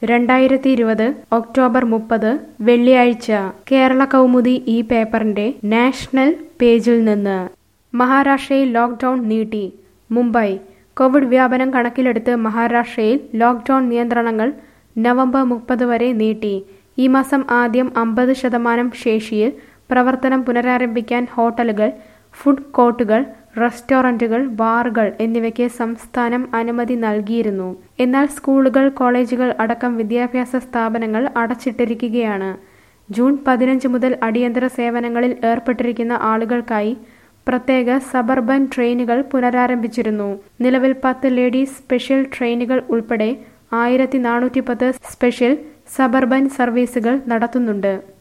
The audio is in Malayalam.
രണ്ടായിരത്തി ഇരുപത് ഒക്ടോബർ മുപ്പത് വെള്ളിയാഴ്ച കേരള കൗമുദി ഈ പേപ്പറിന്റെ നാഷണൽ പേജിൽ നിന്ന് മഹാരാഷ്ട്രയിൽ ലോക്ക്ഡൌൺ നീട്ടി മുംബൈ കോവിഡ് വ്യാപനം കണക്കിലെടുത്ത് മഹാരാഷ്ട്രയിൽ ലോക്ക്ഡൌൺ നിയന്ത്രണങ്ങൾ നവംബർ മുപ്പത് വരെ നീട്ടി ഈ മാസം ആദ്യം അമ്പത് ശതമാനം ശേഷിയിൽ പ്രവർത്തനം പുനരാരംഭിക്കാൻ ഹോട്ടലുകൾ ഫുഡ് കോർട്ടുകൾ റെസ്റ്റോറന്റുകൾ ബാറുകൾ എന്നിവയ്ക്ക് സംസ്ഥാനം അനുമതി നൽകിയിരുന്നു എന്നാൽ സ്കൂളുകൾ കോളേജുകൾ അടക്കം വിദ്യാഭ്യാസ സ്ഥാപനങ്ങൾ അടച്ചിട്ടിരിക്കുകയാണ് ജൂൺ പതിനഞ്ച് മുതൽ അടിയന്തര സേവനങ്ങളിൽ ഏർപ്പെട്ടിരിക്കുന്ന ആളുകൾക്കായി പ്രത്യേക സബർബൻ ട്രെയിനുകൾ പുനരാരംഭിച്ചിരുന്നു നിലവിൽ പത്ത് ലേഡീസ് സ്പെഷ്യൽ ട്രെയിനുകൾ ഉൾപ്പെടെ ആയിരത്തി നാനൂറ്റി പത്ത് സ്പെഷ്യൽ സബർബൻ സർവീസുകൾ നടത്തുന്നുണ്ട്